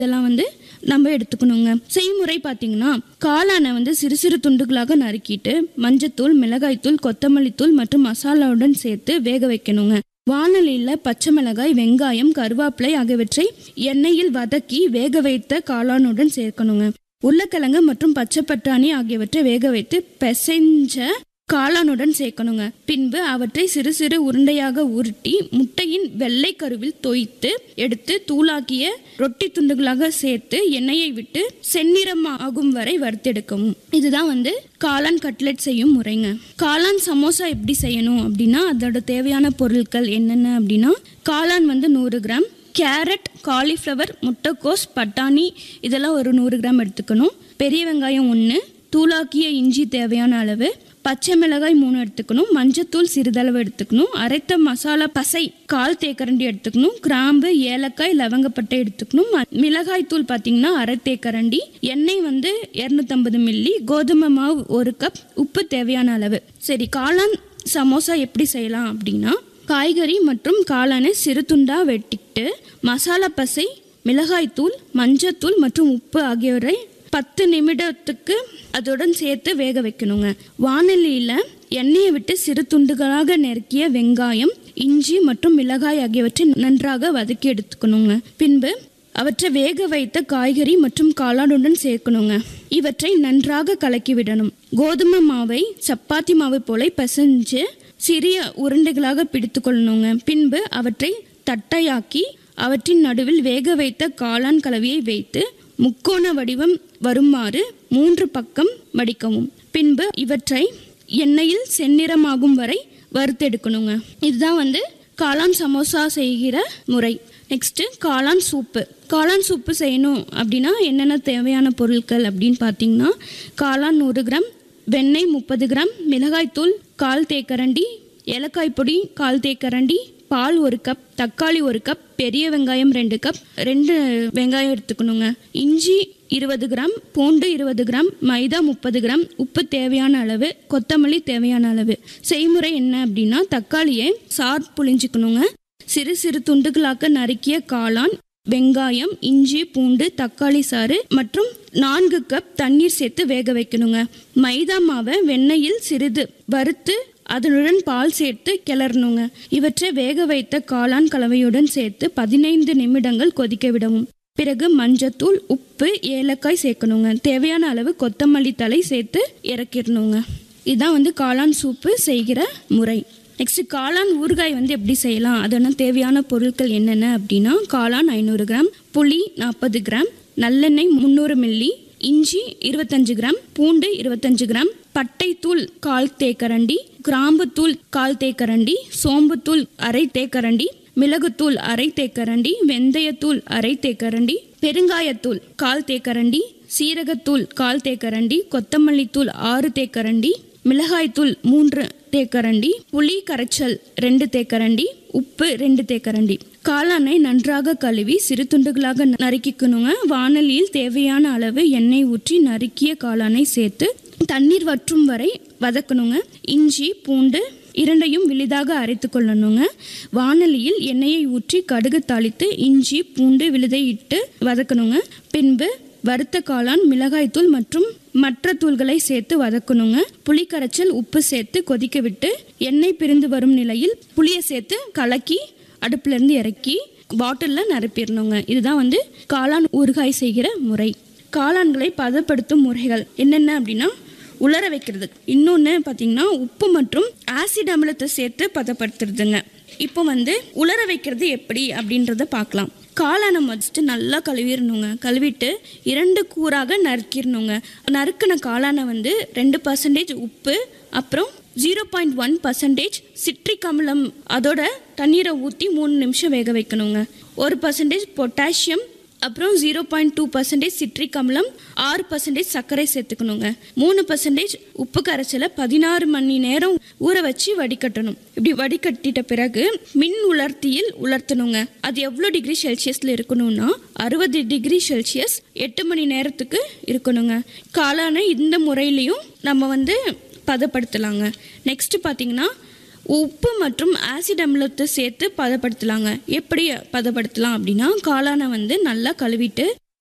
இதெல்லாம் வந்து நம்ம எடுத்துக்கணுங்க செய்முறை பார்த்தீங்கன்னா காளானை வந்து சிறு சிறு துண்டுகளாக நறுக்கிட்டு மஞ்சத்தூள் மிளகாய்த்தூள் கொத்தமல்லி தூள் மற்றும் மசாலாவுடன் சேர்த்து வேக வைக்கணுங்க வானலியில் பச்சை மிளகாய் வெங்காயம் கருவேப்பிலை ஆகியவற்றை எண்ணெயில் வதக்கி வேக வைத்த காளானுடன் சேர்க்கணுங்க உருளைக்கிழங்கு மற்றும் பச்சை பட்டாணி ஆகியவற்றை வேக வைத்து பிசைஞ்ச காளானுடன் சேர்க்கணுங்க பின்பு அவற்றை சிறு சிறு உருண்டையாக உருட்டி முட்டையின் வெள்ளை கருவில் தோய்த்து எடுத்து தூளாக்கிய ரொட்டி துண்டுகளாக சேர்த்து எண்ணெயை விட்டு செந்நிறம் ஆகும் வரை வறுத்தெடுக்கவும் இதுதான் வந்து காளான் கட்லெட் செய்யும் முறைங்க காளான் சமோசா எப்படி செய்யணும் அப்படின்னா அதோட தேவையான பொருட்கள் என்னென்ன அப்படின்னா காளான் வந்து நூறு கிராம் கேரட் காலிஃப்ளவர் முட்டைக்கோஸ் பட்டாணி இதெல்லாம் ஒரு நூறு கிராம் எடுத்துக்கணும் பெரிய வெங்காயம் ஒன்று தூளாக்கிய இஞ்சி தேவையான அளவு பச்சை மிளகாய் மூணு எடுத்துக்கணும் மஞ்சத்தூள் சிறிதளவு எடுத்துக்கணும் அரைத்த மசாலா பசை கால் தேக்கரண்டி எடுத்துக்கணும் கிராம்பு ஏலக்காய் லவங்கப்பட்டை எடுத்துக்கணும் ம- மிளகாய் தூள் பார்த்தீங்கன்னா அரை தேக்கரண்டி எண்ணெய் வந்து இரநூத்தம்பது மில்லி கோதுமை மாவு ஒரு கப் உப்பு தேவையான அளவு சரி காளான் சமோசா எப்படி செய்யலாம் அப்படின்னா காய்கறி மற்றும் காளானை சிறு துண்டா வெட்டிட்டு மசாலா பசை மிளகாய்த்தூள் மஞ்சத்தூள் மற்றும் உப்பு ஆகியவற்றை பத்து நிமிடத்துக்கு அதுடன் சேர்த்து வேக வைக்கணுங்க வானலியில் எண்ணெயை விட்டு சிறு துண்டுகளாக நெருக்கிய வெங்காயம் இஞ்சி மற்றும் மிளகாய் ஆகியவற்றை நன்றாக வதக்கி எடுத்துக்கணுங்க பின்பு அவற்றை வேக வைத்த காய்கறி மற்றும் காளானுடன் சேர்க்கணுங்க இவற்றை நன்றாக கலக்கி விடணும் கோதுமை மாவை சப்பாத்தி மாவு போல பிசைஞ்சு சிறிய உருண்டைகளாக பிடித்து கொள்ளணுங்க பின்பு அவற்றை தட்டையாக்கி அவற்றின் நடுவில் வேக வைத்த காளான் கலவையை வைத்து முக்கோண வடிவம் வருமாறு மூன்று பக்கம் மடிக்கவும் பின்பு இவற்றை எண்ணெயில் செந்நிறமாகும் வரை வறுத்தெடுக்கணுங்க இதுதான் வந்து காளான் சமோசா செய்கிற முறை நெக்ஸ்ட்டு காளான் சூப்பு காளான் சூப்பு செய்யணும் அப்படின்னா என்னென்ன தேவையான பொருட்கள் அப்படின்னு பார்த்தீங்கன்னா காளான் நூறு கிராம் வெண்ணெய் முப்பது கிராம் மிளகாய்த்தூள் கால் தேக்கரண்டி ஏலக்காய் பொடி கால் தேக்கரண்டி பால் ஒரு கப் தக்காளி ஒரு கப் பெரிய வெங்காயம் ரெண்டு கப் ரெண்டு வெங்காயம் எடுத்துக்கணுங்க இஞ்சி இருபது கிராம் பூண்டு இருபது கிராம் மைதா முப்பது கிராம் உப்பு தேவையான அளவு கொத்தமல்லி தேவையான அளவு செய்முறை என்ன அப்படின்னா தக்காளியை சார் புளிஞ்சுக்கணுங்க சிறு சிறு துண்டுகளாக்க நறுக்கிய காளான் வெங்காயம் இஞ்சி பூண்டு தக்காளி சாறு மற்றும் நான்கு கப் தண்ணீர் சேர்த்து வேக வைக்கணுங்க மைதா மாவை வெண்ணெயில் சிறிது வறுத்து அதனுடன் பால் சேர்த்து கிளறணுங்க இவற்றை வேக வைத்த காளான் கலவையுடன் சேர்த்து பதினைந்து நிமிடங்கள் கொதிக்க விடவும் பிறகு மஞ்சத்தூள் உப்பு ஏலக்காய் சேர்க்கணுங்க தேவையான அளவு கொத்தமல்லி தழை சேர்த்து இறக்கிடணுங்க இதுதான் வந்து காளான் சூப்பு செய்கிற முறை நெக்ஸ்ட் காளான் ஊறுகாய் வந்து எப்படி செய்யலாம் அதெல்லாம் தேவையான பொருட்கள் என்னென்ன அப்படின்னா காளான் ஐநூறு கிராம் புளி நாற்பது கிராம் நல்லெண்ணெய் முந்நூறு மில்லி இஞ்சி இருபத்தஞ்சு கிராம் பூண்டு இருபத்தஞ்சு கிராம் பட்டை தூள் கால் தேக்கரண்டி கிராம்பு தூள் கால் தேக்கரண்டி சோம்புத்தூள் அரை தேக்கரண்டி மிளகுத்தூள் அரை தேக்கரண்டி வெந்தயத்தூள் அரை தேக்கரண்டி பெருங்காயத்தூள் கால் தேக்கரண்டி சீரகத்தூள் கால் தேக்கரண்டி கொத்தமல்லி தூள் ஆறு தேக்கரண்டி மிளகாய்த்தூள் மூன்று தேக்கரண்டி புளி கரைச்சல் ரெண்டு தேக்கரண்டி உப்பு ரெண்டு தேக்கரண்டி காளானை நன்றாக கழுவி சிறு துண்டுகளாக நறுக்கிக்கணுங்க வானலியில் தேவையான அளவு எண்ணெய் ஊற்றி நறுக்கிய காளானை சேர்த்து தண்ணீர் வற்றும் வரை வதக்கணுங்க இஞ்சி பூண்டு இரண்டையும் விளிதாக அரைத்து கொள்ளணுங்க வானலியில் எண்ணெயை ஊற்றி கடுகு தாளித்து இஞ்சி பூண்டு விழுதை இட்டு வதக்கணுங்க பின்பு வறுத்த காளான் மிளகாய்த்தூள் மற்றும் மற்ற தூள்களை சேர்த்து வதக்கணுங்க புளி கரைச்சல் உப்பு சேர்த்து கொதிக்க விட்டு எண்ணெய் பிரிந்து வரும் நிலையில் புளியை சேர்த்து கலக்கி அடுப்புல இருந்து இறக்கி பாட்டிலில் நிரப்பிடணுங்க இதுதான் வந்து காளான் ஊறுகாய் செய்கிற முறை காளான்களை பதப்படுத்தும் முறைகள் என்னென்ன அப்படின்னா உலர வைக்கிறது இன்னொன்று பார்த்தீங்கன்னா உப்பு மற்றும் ஆசிட் அமிலத்தை சேர்த்து பதப்படுத்துறதுங்க இப்போ வந்து உலர வைக்கிறது எப்படி அப்படின்றத பார்க்கலாம் காளானை வச்சுட்டு நல்லா கழுவிடணுங்க கழுவிட்டு இரண்டு கூறாக நறுக்கிடணுங்க நறுக்கின காளானை வந்து ரெண்டு பர்சன்டேஜ் உப்பு அப்புறம் zero point one percentage citric அமிலம் அதோட தண்ணீரை ஊற்றி மூணு நிமிஷம் வேக வைக்கணுங்க ஒரு பர்சன்டேஜ் பொட்டாசியம் அப்புறம் zero point two percentage citric அமிலம் ஆறு பர்சன்டேஜ் சர்க்கரை சேர்த்துக்கணுங்க மூணு பர்சன்டேஜ் உப்பு கரைச்சலை பதினாறு மணி நேரம் ஊற வச்சு வடிகட்டணும் இப்படி வடிகட்டிட்ட பிறகு மின் உலர்த்தியில் உலர்த்தணுங்க அது எவ்வளோ டிகிரி செல்சியஸில் இருக்கணும்னா அறுபது டிகிரி செல்சியஸ் எட்டு மணி நேரத்துக்கு இருக்கணுங்க காளான இந்த முறையிலையும் நம்ம வந்து பதப்படுத்தலாங்க நெக்ஸ்ட் பார்த்தீங்கன்னா உப்பு மற்றும் ஆசிட் அமிலத்தை சேர்த்து பதப்படுத்தலாங்க எப்படி பதப்படுத்தலாம் அப்படின்னா காளானை வந்து நல்லா கழுவிட்டு